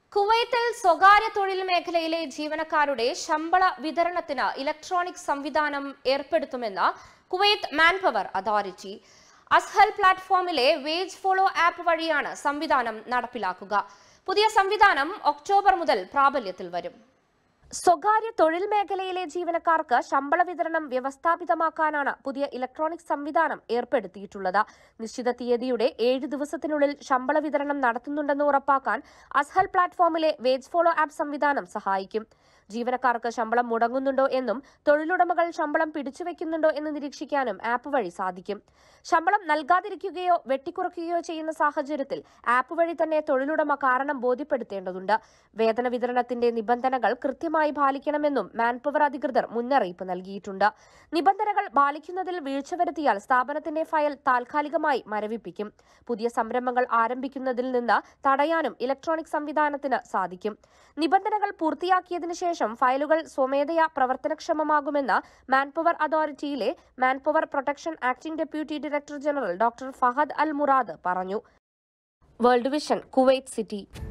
കുവൈത്തിൽ സ്വകാര്യ തൊഴിൽ മേഖലയിലെ ജീവനക്കാരുടെ ശമ്പള വിതരണത്തിന് ഇലക്ട്രോണിക് സംവിധാനം ഏർപ്പെടുത്തുമെന്ന് കുവൈത്ത് മാൻപവർ അതോറിറ്റി അസ്ഹൽ പ്ലാറ്റ്ഫോമിലെ വേജ് ഫോളോ ആപ്പ് വഴിയാണ് സംവിധാനം നടപ്പിലാക്കുക പുതിയ സംവിധാനം ഒക്ടോബർ മുതൽ പ്രാബല്യത്തിൽ വരും സ്വകാര്യ തൊഴിൽ മേഖലയിലെ ജീവനക്കാർക്ക് ശമ്പള വിതരണം വ്യവസ്ഥാപിതമാക്കാനാണ് പുതിയ ഇലക്ട്രോണിക് സംവിധാനം ഏർപ്പെടുത്തിയിട്ടുള്ളത് നിശ്ചിത തീയതിയുടെ ഏഴ് ദിവസത്തിനുള്ളിൽ ശമ്പള വിതരണം നടത്തുന്നുണ്ടെന്ന് ഉറപ്പാക്കാൻ അസ്ഹൽ പ്ലാറ്റ്ഫോമിലെ വേജ് ഫോളോ ആപ്പ് സംവിധാനം സഹായിക്കും ജീവനക്കാർക്ക് ശമ്പളം മുടങ്ങുന്നുണ്ടോ എന്നും തൊഴിലുടമകൾ ശമ്പളം പിടിച്ചുവെക്കുന്നുണ്ടോ എന്ന് നിരീക്ഷിക്കാനും ആപ്പ് വഴി സാധിക്കും ശമ്പളം നൽകാതിരിക്കുകയോ വെട്ടിക്കുറയ്ക്കുകയോ ചെയ്യുന്ന സാഹചര്യത്തിൽ ആപ്പ് വഴി തന്നെ തൊഴിലുടമ കാരണം ബോധ്യപ്പെടുത്തേണ്ടതുണ്ട് വേതന വിതരണത്തിന്റെ നിബന്ധനകൾ കൃത്യമായി പാലിക്കണമെന്നും മാൻപവർ അധികൃതർ മുന്നറിയിപ്പ് നൽകിയിട്ടുണ്ട് നിബന്ധനകൾ പാലിക്കുന്നതിൽ വീഴ്ച വരുത്തിയാൽ സ്ഥാപനത്തിന്റെ ഫയൽ താൽക്കാലികമായി മരവിപ്പിക്കും പുതിയ സംരംഭങ്ങൾ ആരംഭിക്കുന്നതിൽ നിന്ന് തടയാനും ഇലക്ട്രോണിക് സംവിധാനത്തിന് സാധിക്കും നിബന്ധനകൾ പൂർത്തിയാക്കിയതിനു ശേഷം ഫയലുകൾ സ്വമേധയാ പ്രവർത്തനക്ഷമമാകുമെന്ന് മാൻപവർ അതോറിറ്റിയിലെ manpower protection acting deputy director general doctor Fahad Al Murad പറഞ്ഞു വേൾഡ് വിഷൻ കുവൈറ്റ് സിറ്റി